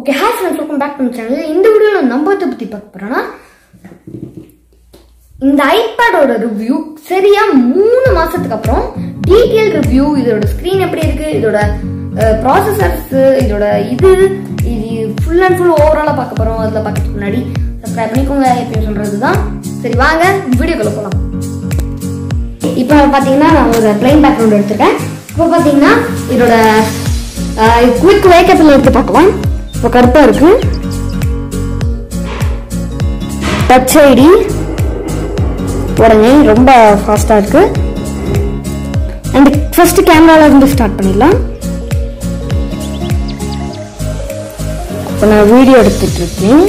Okay hi friends welcome back பண்ண channel இந்த வீடியோவில் நம்ம இதை பற்றி பார்க்க போகிறோன்னா இந்த ஐபேடோட ரிவ்யூ சரியா மூணு மாசத்துக்கு அப்புறம் டீட்டெயில் ரிவ்யூ இதோட ஸ்க்ரீன் எப்படி இருக்கு இதோட ப்ராசஸர்ஸ் இதோட இது இது ஃபுல் அண்ட் ஃபுல் ஓவராலாக பார்க்க போகிறோம் அதில் பார்க்கறதுக்கு முன்னாடி சப்ஸ்கிரைப் பண்ணிக்கோங்க எப்பயும் சொல்கிறது தான் சரி வாங்க வீடியோக்குள்ள போகலாம் இப்போ பார்த்தீங்கன்னா நான் ஒரு பிளைன் பேக்ரவுண்ட் எடுத்துருக்கேன் இப்போ பார்த்தீங்கன்னா இதோட குவிக் வேக்கப்பில் எடுத்து பார்க்கலாம் இப்போ கருப்பாக இருக்கு டச் ஐடி உடனே ரொம்ப ஃபாஸ்ட்டாக இருக்கு அண்ட் ஃபர்ஸ்ட் கேமரால இருந்து ஸ்டார்ட் பண்ணிடலாம் இப்போ நான் வீடியோ எடுத்துட்டு இருக்கேன்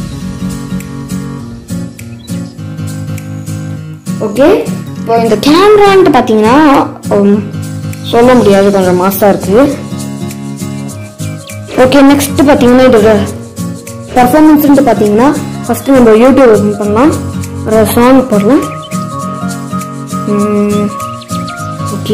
ஓகே இப்போ இந்த கேமரான்ட்டு பார்த்தீங்கன்னா உம், சொல்ல முடியாது கொஞ்சம் மாசாக இருக்கு ஓகே நெக்ஸ்ட் பார்த்தீங்கன்னா இதோட பர்ஃபார்மன்ஸ்ன்ட்டு பார்த்தீங்கன்னா ஃபஸ்ட்டு நம்ம யூடியூப் ஓப்பன் பண்ணலாம் ஒரு சாங் போடலாம் ஓகே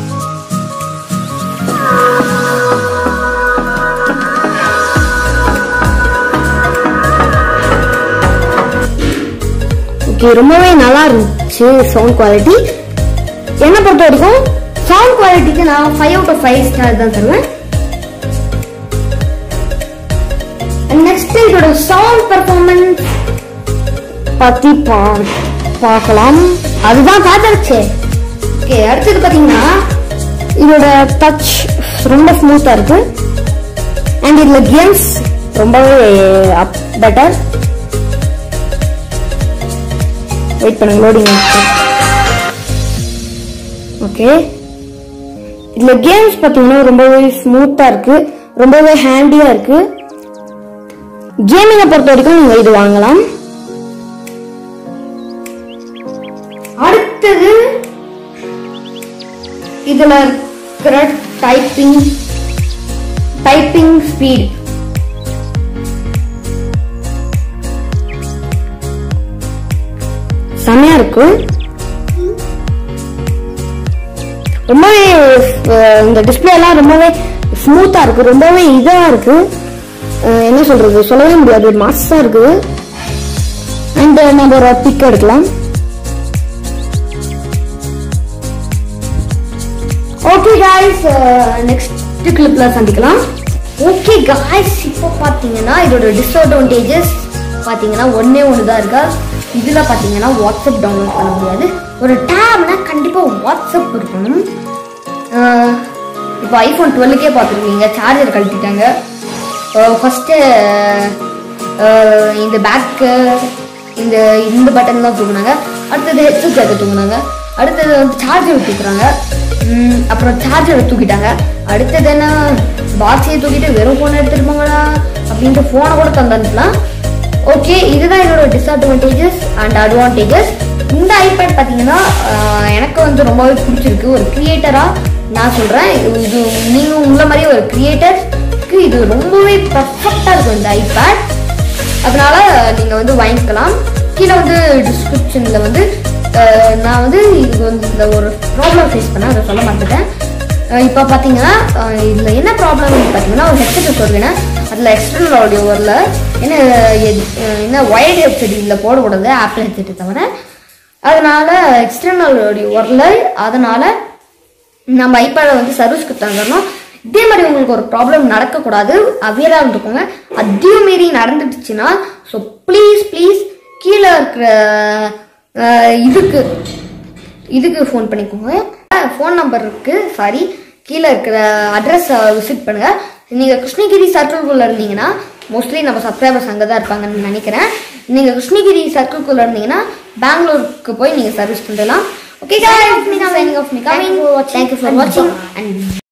ஓகே ரொம்பவே நல்லா இருந்துச்சு சவுண்ட் குவாலிட்டி என்னை பொறுத்த வரைக்கும் சவுண்ட் குவாலிட்டிக்கு நான் five out of five star தான் தருவேன் நெக்ஸ்ட் இதோட சவுண்ட் பெர்ஃபார்மன்ஸ் பத்தி பா பார்க்கலாம் அதுதான் பார்த்துருச்சு ஓகே அடுத்தது பார்த்தீங்கன்னா இதோட டச் ரொம்ப ஸ்மூத்தாக இருக்கு அண்ட் இதில் கேம்ஸ் ரொம்பவே அப் பெட்டர் வெயிட் பண்ணுங்க லோடிங் ஓகே இதில் கேம்ஸ் பார்த்தீங்கன்னா ரொம்பவே ஸ்மூத்தாக இருக்கு ரொம்பவே ஹேண்டியாக இருக்கு கேமிங்கை பொறுத்த வரைக்கும் நீங்கள் இது வாங்கலாம் அடுத்தது இதுல இருக்கிற டைப்பிங் டைப்பிங் ஸ்பீட் செமையா இருக்கு ரொம்பவே அஹ், இந்த டிஸ்பிளே எல்லாம் ரொம்பவே ஸ்மூத்தா இருக்கு ரொம்பவே இதா இருக்கு அஹ், என்ன சொல்றது சொல்லவே முடியாது மாசா இருக்கு அண்ட் நம்ம ஒரு பிக் எடுக்கலாம் ஓகே காய்ஸ் நெக்ஸ்ட் கிளிப்ல சந்திக்கலாம் ஓகே காய்ஸ் இப்போ பார்த்தீங்கன்னா இதோட டிஸ்அட்வான்டேஜஸ் பார்த்தீங்கன்னா ஒன்றே ஒன்று தான் இருக்கா இதில் பார்த்தீங்கன்னா வாட்ஸ்அப் டவுன்லோட் பண்ண முடியாது ஒரு டேப்னா கண்டிப்பாக வாட்ஸ்அப் இருக்கணும் அஹ், இப்போ ஐஃபோன் டுவெல்லுக்கே பார்த்துருக்கீங்க சார்ஜர் கழட்டிட்டாங்க ஃபஸ்ட்டு இந்த பேக்கு இந்த இந்த பட்டன் தான் தூக்குனாங்க அடுத்தது ஹெட்செட் ஜாக்கெட் தூக்குனாங்க அடுத்தது வந்து சார்ஜர் தூக்குறாங்க ம், அப்புறம் சார்ஜரை தூக்கிட்டாங்க அடுத்தது என்ன பாக்ஸையை தூக்கிட்டு வெறும் ஃபோன் எடுத்துட்டு போங்களா அப்படின்ட்டு ஃபோனை கூட தந்துலாம் ஓகே இதுதான் என்னோட டிஸ்அட்வான்டேஜஸ் அண்ட் அட்வான்டேஜஸ் இந்த ஐபேட் பார்த்தீங்கன்னா ஆஹ், எனக்கு வந்து ரொம்பவே பிடிச்சிருக்கு ஒரு கிரியேட்டராக நான் சொல்கிறேன் இது நீங்கள் உங்களை மாதிரி ஒரு கிரியேட்டருக்கு இது ரொம்பவே பர்ஃபெக்டாக இருக்கும் இந்த ஐபேட் அதனால நீங்கள் வந்து வாங்கிக்கலாம் கீழே வந்து டிஸ்கிரிப்ஷனில் வந்து அஹ், நான் வந்து இது வந்து இந்த ஒரு ப்ராப்ளம் ஃபேஸ் பண்ணேன் அதை சொல்ல மாட்டேன் இப்போ பார்த்தீங்கன்னா இதில் என்ன ப்ராப்ளம் பார்த்தீங்கன்னா ஒரு ஹெட்செட் சொல்லுவேன் அதில் எக்ஸ்டர்னல் ஆடியோ வரல என்ன எது- அஹ், என்ன ஒயர்டு ஹெட்செட் இதில் போடக்கூடாது ஆப்பிள் ஹெட்செட்டை தவிர அதனால எக்ஸ்டர்னல் ஆடியோ வரல அதனால நம்ம ஐபேடை வந்து சர்வீஸ்க்கு தந்துடணும் இதே மாதிரி உங்களுக்கு ஒரு ப்ராப்ளம் நடக்கக்கூடாது அவியராக இருந்துக்கோங்க அதையும் மீறி நடந்துடுச்சுன்னா ஸோ ப்ளீஸ் ப்ளீஸ் கீழே இருக்கிற அஹ், இதுக்கு இதுக்கு ஃபோன் பண்ணிக்கோங்க ஃபோன் நம்பர் இருக்கு சாரி கீழே இருக்கிற அட்ரஸ் விசிட் பண்ணுங்க நீங்கள் கிருஷ்ணகிரி சர்க்கிள்குள்ளே இருந்தீங்கன்னா மோஸ்ட்லி நம்ம சப்ஸ்கிரைபர்ஸ் அங்கே தான் இருப்பாங்கன்னு நினைக்கிறேன் நீங்கள் கிருஷ்ணகிரி சர்க்கிள்குள்ளே இருந்தீங்கன்னா பெங்களூருக்கு போய் நீங்கள் சர்வீஸ் பண்ணலாம் okay guys, signing off, Mika. Thank you for watching and